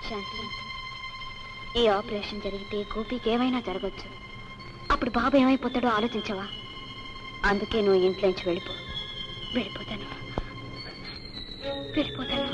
శాంతి ఈ ఆపరేషన్ జరిగితే గోపికి ఏమైనా జరగచ్చు అప్పుడు బాబు ఏమైపోతాడో ఆలోచించవా అందుకే నువ్వు ఇంట్లోంచి వెళ్ళిపో వెళ్ళిపోతాను వెళ్ళిపోతాను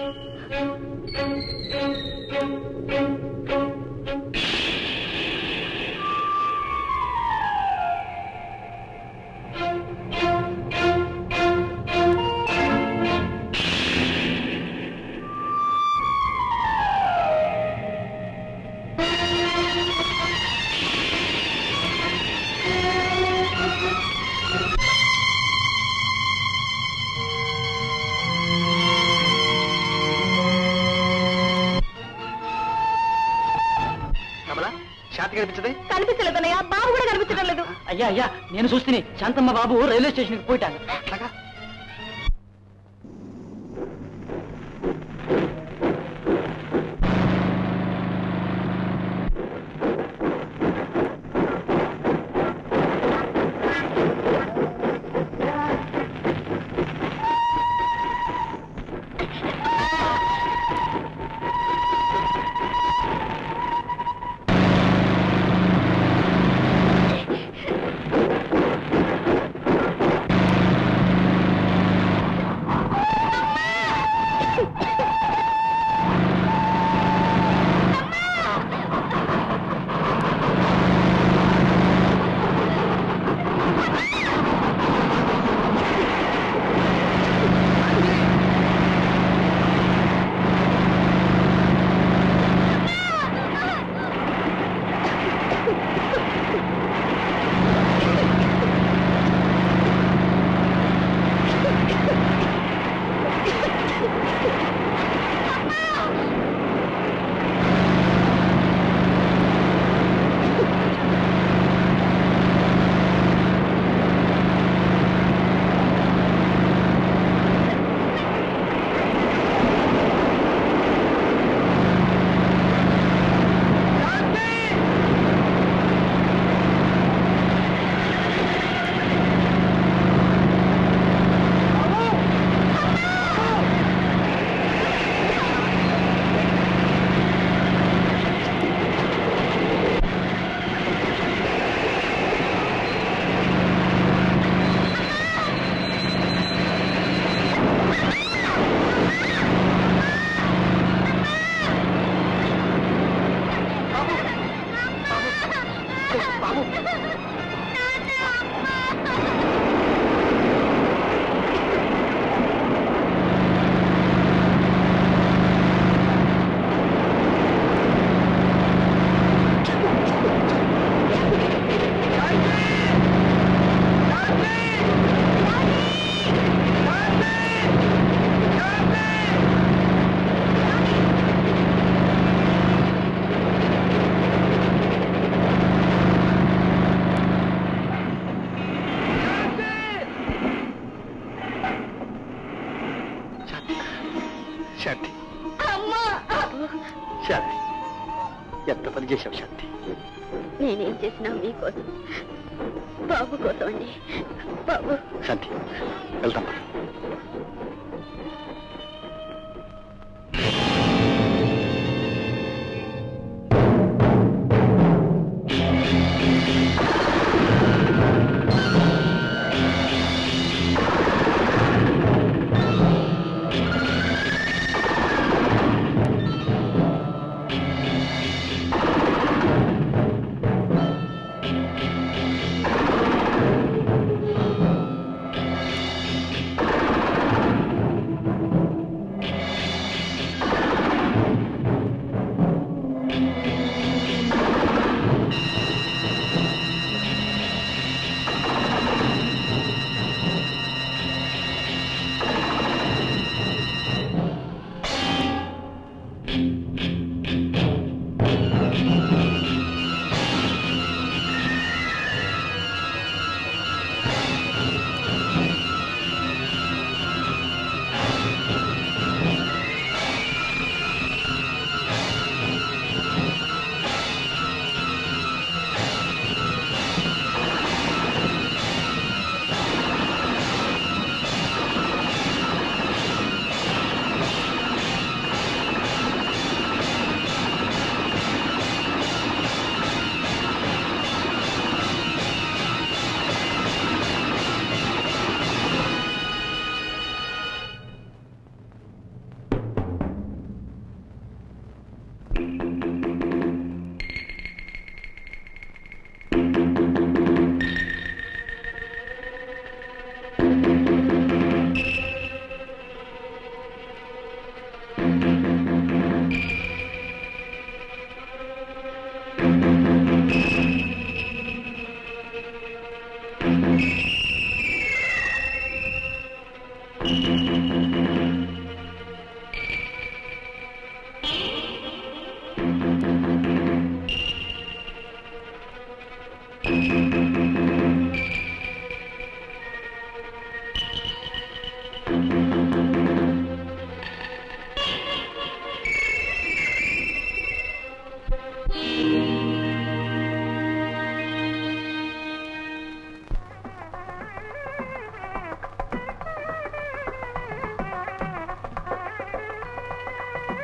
కమలా శాంతి కనిపించదే కనిపించలేదన్నయ్య బాబు కూడా కనిపించడం లేదు అయ్యా అయ్యా నేను చూస్తుని శాంతమ్మ బాబు రైల్వే స్టేషన్కి పోయిటాను అట్లాగా శాంతి శాంతి ఎంత పని చేశావు శాంతి నేనేం చేసినా మీకోసం బాబు కోసం అండి బాబు శాంతి వెళ్తాం ఆ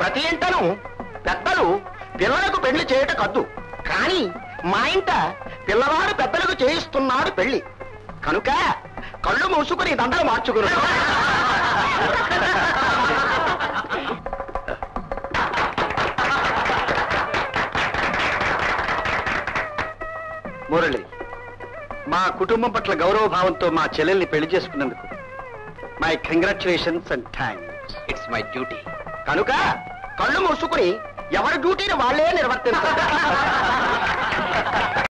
ప్రతి ఇంటను పెద్దలు పిల్లలకు పెళ్లి చేయట కద్దు కానీ మా ఇంట పిల్లవాడు పెద్దలకు చేయిస్తున్నాడు పెళ్లి కనుక కళ్ళు మూసుకుని దండలు మార్చుకుని మురళి మా కుటుంబం పట్ల గౌరవ భావంతో మా చెల్లెల్ని పెళ్లి చేసుకున్నందుకు my congratulations and thanks it's my duty కనుక కళ్ళు మూసుకుని ఎవరి డ్యూటీని వాళ్ళే నిర్వర్తించారు